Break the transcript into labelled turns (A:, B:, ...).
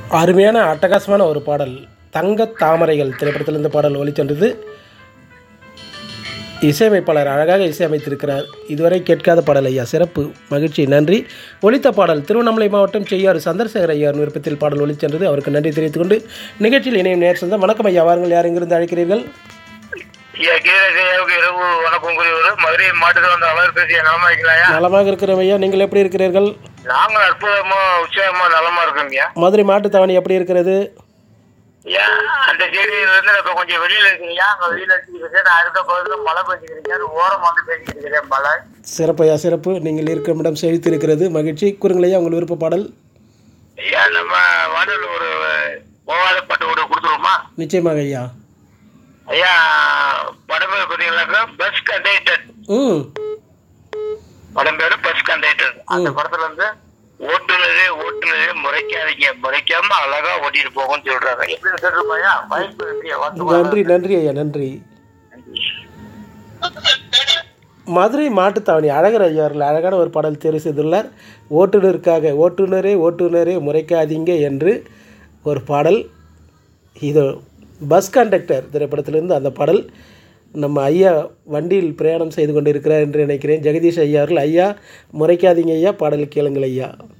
A: அருமையான அட்டகாசமான ஒரு பாடல் தங்க தாமரைகள் திரைப்படத்தில் இந்த பாடல் ஒலிச்சென்றது இசையமைப்பாளர் அழகாக இசையமைத்திருக்கிறார் இதுவரை கேட்காத பாடல் ஐயா சிறப்பு மகிழ்ச்சி நன்றி ஒலித்த பாடல் திருவண்ணாமலை மாவட்டம் செய்யாறு சந்திரசேகர் ஐயா விருப்பத்தில் பாடல் ஒலிச்சென்றது அவருக்கு நன்றி தெரிவித்துக் கொண்டு நிகழ்ச்சியில் இணையும் நேர் சொந்தம் வணக்கம் ஐயா வாருங்கள் யார் எங்கிருந்து அழைக்கிறீர்கள்
B: ஐயா கீழக்கு இரவு வணக்கம் கூறியவர் மதுரை மாட்டுக்கு வந்த அவர் பேசிய நலமா இருக்கலாயா
A: நலமாக இருக்கிறோம் ஐயா நீங்கள் எப்படி இருக்கிறீர்கள்
B: நாங்கள் அற்புதமா உற்சாகமா நலமா இருக்கோம் ஐயா
A: மதுரை மாட்டுத்தாவணி எப்படி இருக்கிறது
B: ஐயா அந்த செய்தியில இருந்து இப்ப கொஞ்சம் வெளியில இருக்கீங்க அங்க வெளியில இருக்கீங்க நான் அடுத்த பகுதியில மழை பெஞ்சுக்கிறீங்க அது ஓரம் வந்து பேசிக்கிட்டு இருக்கிறேன் மழை
A: சிறப்பு ஐயா சிறப்பு நீங்கள் இருக்கும் இடம் செழித்திருக்கிறது மகிழ்ச்சி கூறுங்கள் ஐயா உங்கள் விருப்ப பாடல்
B: ஐயா நம்ம வானொலி ஒரு போவாத பாட்டு ஒரு கொடுத்துருவோமா
A: நிச்சயமாக ஐயா
B: ஐயா படம் பேர் பார்த்தீங்கன்னாக்கா பஸ் கண்டக்டர்
A: ம்
B: படம் பேரு பஸ் கண்டக்டர் அந்த படத்துல வந்து ஓட்டுநரே ஓட்டுநரே முறைக்காதீங்க முறைக்காம அழகா ஓட்டிட்டு போகும்னு சொல்றாங்க எப்படி சொல்றோம்யா வாய்ப்பு எப்படியா வந்து
A: நன்றி நன்றி ஐயா நன்றி மதுரை மாட்டுத்தாவணி அழகர் ஐயா அவர்கள் அழகான ஒரு பாடல் தேர்வு செய்துள்ளார் ஓட்டுநருக்காக ஓட்டுநரே ஓட்டுநரே முறைக்காதீங்க என்று ஒரு பாடல் இது பஸ் கண்டக்டர் திரைப்படத்திலிருந்து அந்த பாடல் நம்ம ஐயா வண்டியில் பிரயாணம் செய்து கொண்டிருக்கிறார் என்று நினைக்கிறேன் ஜெகதீஷ் ஐயா அவர்கள் ஐயா முறைக்காதீங்க ஐயா பாடல் கேளுங்கள் ஐயா